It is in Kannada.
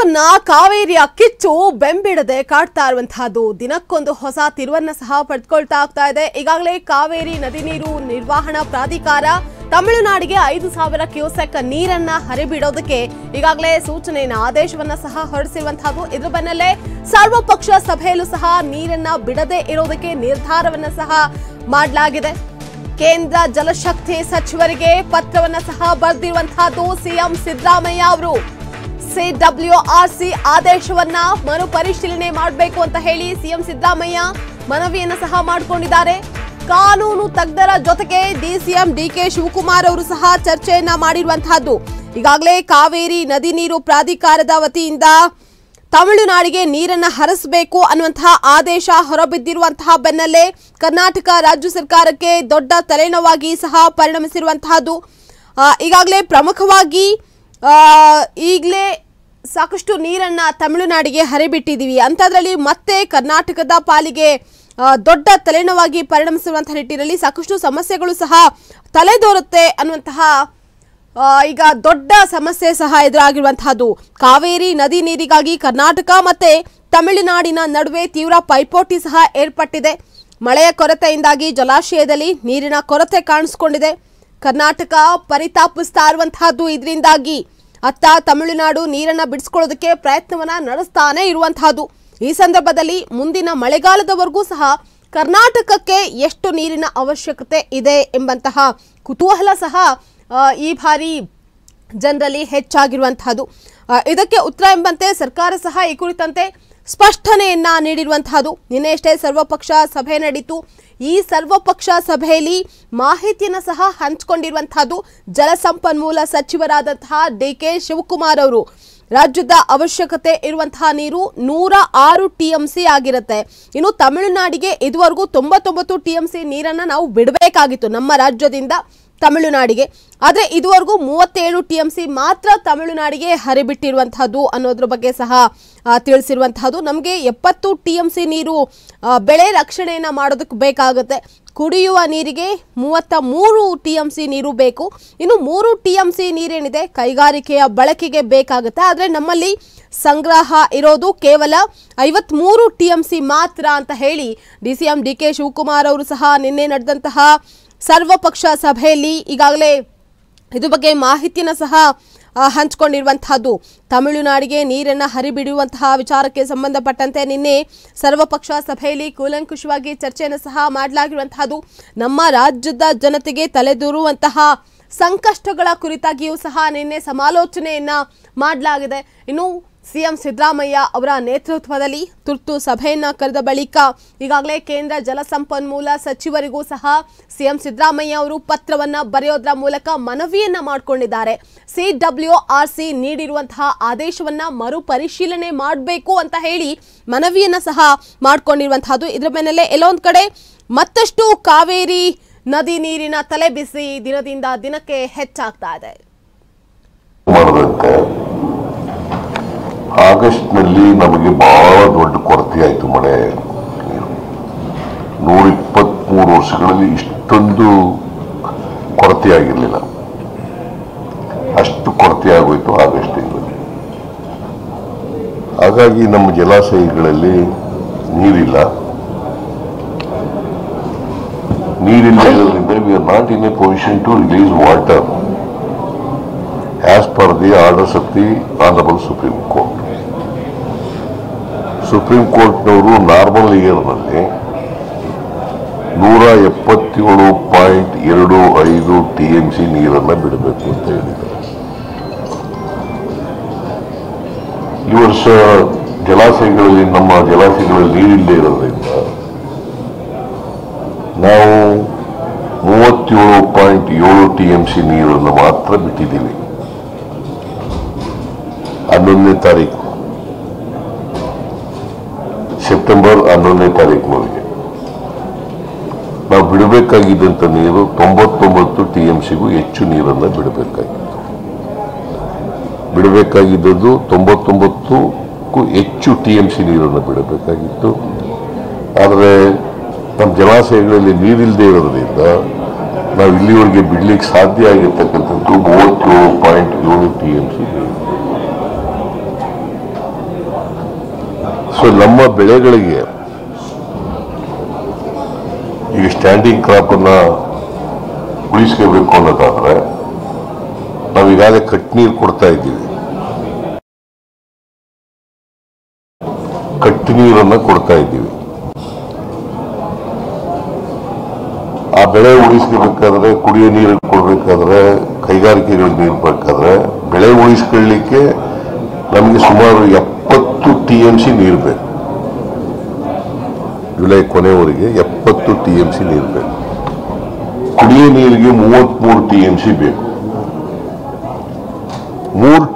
ರೈತರನ್ನ ಕಾವೇರಿಯ ಕಿಚ್ಚು ಬೆಂಬಿಡದೆ ಕಾಡ್ತಾ ಇರುವಂತಹದ್ದು ದಿನಕ್ಕೊಂದು ಹೊಸ ತಿರುವನ್ನ ಸಹ ಪಡೆದುಕೊಳ್ತಾ ಆಗ್ತಾ ಇದೆ ಈಗಾಗಲೇ ಕಾವೇರಿ ನದಿ ನೀರು ನಿರ್ವಹಣಾ ಪ್ರಾಧಿಕಾರ ತಮಿಳುನಾಡಿಗೆ ಐದು ಸಾವಿರ ಕ್ಯೂಸೆಕ್ ನೀರನ್ನ ಹರಿಬಿಡೋದಕ್ಕೆ ಈಗಾಗಲೇ ಸೂಚನೆಯನ್ನ ಆದೇಶವನ್ನ ಸಹ ಹೊರಡಿಸಿರುವಂತಹದ್ದು ಇದ್ರ ಬೆನ್ನಲ್ಲೇ ಸರ್ವಪಕ್ಷ ಸಭೆಯಲ್ಲೂ ಸಹ ನೀರನ್ನ ಬಿಡದೆ ಇರೋದಕ್ಕೆ ನಿರ್ಧಾರವನ್ನ ಸಹ ಮಾಡಲಾಗಿದೆ ಕೇಂದ್ರ ಜಲಶಕ್ತಿ ಸಚಿವರಿಗೆ ಪತ್ರವನ್ನ ಸಹ ಬರೆದಿರುವಂತಹದ್ದು ಸಿಎಂ ಸಿದ್ದರಾಮಯ್ಯ ಅವರು ಸಿಡಬ್ಲ್ಯೂಆರ್ಸಿ ಆದೇಶವನ್ನ ಮರುಪರಿಶೀಲನೆ ಮಾಡಬೇಕು ಅಂತ ಹೇಳಿ ಸಿಎಂ ಸಿದ್ದರಾಮಯ್ಯ ಮನವಿಯನ್ನ ಸಹ ಮಾಡಿಕೊಂಡಿದ್ದಾರೆ ಕಾನೂನು ತಜ್ಞರ ಜೊತೆಗೆ ಡಿಸಿಎಂ ಡಿಕೆ ಶಿವಕುಮಾರ್ ಅವರು ಸಹ ಚರ್ಚೆಯನ್ನ ಮಾಡಿರುವಂತಹದ್ದು ಈಗಾಗಲೇ ಕಾವೇರಿ ನದಿ ನೀರು ಪ್ರಾಧಿಕಾರದ ವತಿಯಿಂದ ತಮಿಳುನಾಡಿಗೆ ನೀರನ್ನ ಹರಿಸಬೇಕು ಅನ್ನುವಂತಹ ಆದೇಶ ಹೊರಬಿದ್ದಿರುವಂತಹ ಬೆನ್ನಲ್ಲೇ ಕರ್ನಾಟಕ ರಾಜ್ಯ ಸರ್ಕಾರಕ್ಕೆ ದೊಡ್ಡ ತಲೆನೋವಾಗಿ ಸಹ ಪರಿಣಮಿಸಿರುವಂತಹದ್ದು ಆ, ಈಗಾಗಲೇ ಪ್ರಮುಖವಾಗಿ ಈಗಲೇ ಸಾಕಷ್ಟು ನೀರನ್ನ ತಮಿಳುನಾಡಿಗೆ ಹರಿಬಿಟ್ಟಿದ್ದೀವಿ ಅಂಥದ್ರಲ್ಲಿ ಮತ್ತೆ ಕರ್ನಾಟಕದ ಪಾಲಿಗೆ ಆ, ದೊಡ್ಡ ತಲೆನೋವಾಗಿ ಪರಿಣಮಿಸಿರುವಂತಹ ನಿಟ್ಟಿನಲ್ಲಿ ಸಾಕಷ್ಟು ಸಮಸ್ಯೆಗಳು ಸಹ ತಲೆದೋರುತ್ತೆ ಅನ್ನುವಂತಹ ಆ, ಈಗ ದೊಡ್ಡ ಸಮಸ್ಯೆ ಸಹ ಎದುರಾಗಿರುವಂತಹದ್ದು ಕಾವೇರಿ ನದಿ ನೀರಿಗಾಗಿ ಕರ್ನಾಟಕ ಮತ್ತೆ ತಮಿಳುನಾಡಿನ ನಡುವೆ ತೀವ್ರ ಪೈಪೋಟಿ ಸಹ ಏರ್ಪಟ್ಟಿದೆ ಮಳೆಯ ಕೊರತೆಯಿಂದಾಗಿ ಜಲಾಶಯದಲ್ಲಿ ನೀರಿನ ಕೊರತೆ ಕಾಣಿಸಿಕೊಂಡಿದೆ ಕರ್ನಾಟಕ ಪರಿತಾಪಿಸ್ತಾ ಇರುವಂತಹದ್ದು ಇದರಿಂದಾಗಿ ಅತ್ತ ತಮಿಳುನಾಡು ನೀರನ್ನ ಬಿಡಿಸ್ಕೊಳ್ಳೋದಕ್ಕೆ ಪ್ರಯತ್ನವನ್ನ ನಡೆಸ್ತಾನೆ ಇರುವಂತಹದ್ದು ಈ ಸಂದರ್ಭದಲ್ಲಿ ಮುಂದಿನ ಮಳೆಗಾಲದವರೆಗೂ ಸಹ ಕರ್ನಾಟಕಕ್ಕೆ ಎಷ್ಟು ನೀರಿನ ಅವಶ್ಯಕತೆ ಇದೆ ಎಂಬಂತಹ ಕುತೂಹಲ ಸಹ ಆ, ಈ ಬಾರಿ ಜನರಲ್ಲಿ ಹೆಚ್ಚಾಗಿರುವಂತಹದ್ದು ಆ, ಇದಕ್ಕೆ ಉತ್ತರ ಎಂಬಂತೆ ಸರ್ಕಾರ ಸಹ ಈ ಕುರಿತಂತೆ ಸ್ಪಷ್ಟನೆಯನ್ನ ನೀಡಿರುವಂತಹದ್ದು ನಿನ್ನೆಯಷ್ಟೇ ಸರ್ವಪಕ್ಷ ಸಭೆ ನಡೀತು ಈ ಸರ್ವಪಕ್ಷ ಸಭೆಯಲ್ಲಿ ಮಾಹಿತಿಯನ್ನ ಸಹ ಹಂಚಿಕೊಂಡಿರುವಂತಹದ್ದು ಜಲಸಂಪನ್ಮೂಲ ಸಚಿವರಾದಂತಹ ಡಿ ಕೆ ಶಿವಕುಮಾರ್ ಅವರು ರಾಜ್ಯದ ಅವಶ್ಯಕತೆ ಇರುವಂತಹ ನೀರು ನೂರ ಆರು ಟಿಎಂಸಿ ಆಗಿರುತ್ತೆ ಇನ್ನು ತಮಿಳುನಾಡಿಗೆ ಇದುವರೆಗೂ ತೊಂಬತ್ತೊಂಬತ್ತು ಟಿಎಂಸಿ ನೀರನ್ನ ನಾವು ಬಿಡಬೇಕಾಗಿತ್ತು ನಮ್ಮ ರಾಜ್ಯದಿಂದ ತಮಿಳುನಾಡಿಗೆ ಆದರೆ ಇದುವರೆಗೂ ಮೂವತ್ತೇಳು ಟಿಎಂಸಿ ಮಾತ್ರ ತಮಿಳುನಾಡಿಗೆ ಹರಿಬಿಟ್ಟಿರುವಂತಹದ್ದು ಅನ್ನೋದ್ರ ಬಗ್ಗೆ ಸಹ ಆ, ತಿಳಿಸಿರುವಂತಹದ್ದು ನಮಗೆ ಎಪ್ಪತ್ತು ಟಿಎಂಸಿ ನೀರು ಆ, ಬೆಳೆ ರಕ್ಷಣೆಯನ್ನ ಮಾಡೋದಕ್ಕೆ ಬೇಕಾಗುತ್ತೆ ಕುಡಿಯುವ ನೀರಿಗೆ ಮೂವತ್ತ ಮೂರು ಟಿಎಂಸಿ ನೀರು ಬೇಕು ಇನ್ನು ಮೂರು ಟಿಎಂಸಿ ನೀರೇನಿದೆ ಕೈಗಾರಿಕೆಯ ಬಳಕೆಗೆ ಬೇಕಾಗುತ್ತೆ ಆದರೆ ನಮ್ಮಲ್ಲಿ ಸಂಗ್ರಹ ಇರೋದು ಕೇವಲ ಐವತ್ಮೂರು ಟಿಎಂಸಿ ಮಾತ್ರ ಅಂತ ಹೇಳಿ D C M D K Shivakumar ಅವರು ಸಹ ನಿನ್ನೆ ನಡೆದಂತಹ ಸರ್ವಪಕ್ಷ ಸಭೆಯಲ್ಲಿ ಈಗಾಗಲೇ ಇದ್ರ ಬಗ್ಗೆ ಮಾಹಿತಿಯನ್ನು ಸಹ ಆ, ಹಂಚಿಕೊಂಡಿರುವಂತಹದ್ದು ತಮಿಳುನಾಡಿಗೆ ನೀರನ್ನ ಹರಿಬಿಡುವಂತಹ ವಿಚಾರಕ್ಕೆ ಸಂಬಂಧಪಟ್ಟಂತೆ ನಿನ್ನೆ ಸರ್ವಪಕ್ಷ ಸಭೆಯಲ್ಲಿ ಕೂಲಂಕುಷವಾಗಿ ಚರ್ಚೆಯನ್ನು ಸಹ ಮಾಡಲಾಗಿರುವಂತಹದ್ದು ನಮ್ಮ ರಾಜ್ಯದ ಜನತೆಗೆ ತಲೆದೂರುವಂತಹ ಸಂಕಷ್ಟಗಳ ಕುರಿತಾಗಿಯೂ ಸಹ ನಿನ್ನೆ ಸಮಾಲೋಚನೆಯನ್ನ ಮಾಡಲಾಗಿದೆ ಇನ್ನು ಸಿಎಂ ಸಿದ್ದರಾಮಯ್ಯ ಅವರ ನೇತೃತ್ವದಲ್ಲಿ ತುರ್ತು ಸಭೆಯನ್ನ ಕರೆದ ಬಳಿಕ ಈಗಾಗಲೇ ಕೇಂದ್ರ ಜಲಸಂಪನ್ಮೂಲ ಸಚಿವರಿಗೂ ಸಹ ಸಿಎಂ ಸಿದ್ದರಾಮಯ್ಯ ಅವರು ಪತ್ರವನ್ನ ಬರೆಯೋದ್ರ ಮೂಲಕ ಮನವಿಯನ್ನ ಮಾಡಿಕೊಂಡಿದ್ದಾರೆ ಸಿಡಬ್ಲ್ಯೂಆರ್ಸಿ ನೀಡಿರುವಂತಹ ಆದೇಶವನ್ನ ಮರುಪರಿಶೀಲನೆ ಮಾಡಬೇಕು ಅಂತ ಹೇಳಿ ಮನವಿಯನ್ನ ಸಹ ಮಾಡಿಕೊಂಡಿರುವಂತಹದ್ದು ಇದರ ಬೆನ್ನಲ್ಲೇ ಎಲ್ಲೊಂದ್ ಕಡೆ ಮತ್ತಷ್ಟು ಕಾವೇರಿ ನದಿ ನೀರಿನ ತಲೆ ಬಿಸಿ ದಿನದಿಂದ ದಿನಕ್ಕೆ ಹೆಚ್ಚಾಗ್ತಾ ಇದೆ ಮಾಡದಂತೆ ಆಗಸ್ಟ್ನಲ್ಲಿ ನಮಗೆ ಬಹಳ ದೊಡ್ಡ ಕೊರತೆ ಆಯಿತು ಮಳೆ ನೀರು ನೂರ ಇಪ್ಪತ್ತ್ಮೂರು ವರ್ಷಗಳಲ್ಲಿ ಇಷ್ಟೊಂದು ಕೊರತೆ ಆಗಿರಲಿಲ್ಲ ಅಷ್ಟು ಕೊರತೆ ಆಗೋಯ್ತು ಆಗಸ್ಟ್ ತಿಂಗಳಲ್ಲಿ ಹಾಗಾಗಿ ನಮ್ಮ ಜಲಾಶಯಗಳಲ್ಲಿ ನೀರಿಲ್ಲ ನೀರಿಲ್ಲ ಇರೋದ್ರಿಂದ we are not in a position to release water as per the orders of the honourable supreme court supreme ಕೋರ್ಟ್ನವರು ನಾರ್ಮಲ್ ಇಯರ್ನಲ್ಲಿ ನೂರ ಎಪ್ಪತ್ತೇಳು ಪಾಯಿಂಟ್ ಎರಡು ಐದು ಟಿ ಎಂ ಸಿ ನೀರನ್ನು ಬಿಡಬೇಕು ಅಂತ ಹೇಳಿದ್ದಾರೆ ಈ ವರ್ಷ ಜಲಾಶಯಗಳಲ್ಲಿ ನಮ್ಮ ಜಲಾಶಯಗಳಲ್ಲಿ ನೀರಿಲ್ಲದೆ ಇರೋದ್ರಿಂದ ನಾವು ಮೂವತ್ತೇಳು ಪಾಯಿಂಟ್ ಏಳು ಟಿ ಎಂ ಸಿ ನೀರನ್ನು ಮಾತ್ರ ಬಿಟ್ಟಿದ್ದೀವಿ ಹನ್ನೊಂದನೇ ತಾರೀಕು ಸೆಪ್ಟೆಂಬರ್ ಹನ್ನೊಂದನೇ ತಾರೀಕಿನವರೆಗೆ ನಾವು ಬಿಡಬೇಕಾಗಿದ್ದಂಥ ನೀರು ತೊಂಬತ್ತೊಂಬತ್ತು ಟಿ ಎಂ ಸಿಗೂ ಹೆಚ್ಚು ನೀರನ್ನು ಬಿಡಬೇಕಾಗಿತ್ತು ಬಿಡಬೇಕಾಗಿದ್ದದ್ದು ತೊಂಬತ್ತೊಂಬತ್ತಕ್ಕೂ ಹೆಚ್ಚು ಟಿ ಎಂ ಸಿ ನೀರನ್ನು ಬಿಡಬೇಕಾಗಿತ್ತು ಆದರೆ ನಮ್ಮ ಜಲಾಶಯಗಳಲ್ಲಿ ನೀರಿಲ್ಲದೆ ಇರೋದ್ರಿಂದ ನಾವು ಇಲ್ಲಿವರೆಗೆ ಬಿಡ್ಲಿಕ್ಕೆ ಸಾಧ್ಯ ಆಗಿರ್ತಕ್ಕಂಥದ್ದು ಮೂವತ್ತೇಳು ಪಾಯಿಂಟ್ ಏಳು ಟಿ ಎಂ ಸಿ ನೀರು ಸೊ ನಮ್ಮ ಬೆಳೆಗಳಿಗೆ ಈಗ ಸ್ಟ್ಯಾಂಡಿಂಗ್ ಕ್ರಾಪ್ ಅನ್ನ ಉಳಿಸ್ಕೋಬೇಕು ಅನ್ನೋದಾದ್ರೆ ನಾವು ಈಗಾಗಲೇ ಕಟ್ ನೀರು ಕೊಡ್ತಾ ಇದ್ದೀವಿ ಕಟ್ಟು ನೀರನ್ನ ಕೊಡ್ತಾ ಇದ್ದೀವಿ ಆ ಬೆಳೆ ಉಳಿಸ್ಕೋಬೇಕಾದ್ರೆ ಕುಡಿಯೋ ನೀರು ಕೊಡಬೇಕಾದ್ರೆ ಕೈಗಾರಿಕೆಗಳಿಗೆ ನೀರು ಬೇಕಾದ್ರೆ ಬೆಳೆ ಉಳಿಸ್ಕೊಳ್ಳಿಕ್ಕೆ ನಮಗೆ ಸುಮಾರು ಎಪ್ಪತ್ತು ಟಿ ಎಂ ಸಿ ನೀರು ಬೇಕು ಜುಲೈ ಕೊನೆವರೆಗೆ ಎಪ್ಪತ್ತು ಟಿ ಎಂ ಸಿ ನೀರು ಬೇಕು ಕುಡಿಯೋ ನೀರಿಗೆ ಮೂವತ್ಮೂರು ಟಿ ಎಂ ಸಿ ಬೇಕು ಮೂರು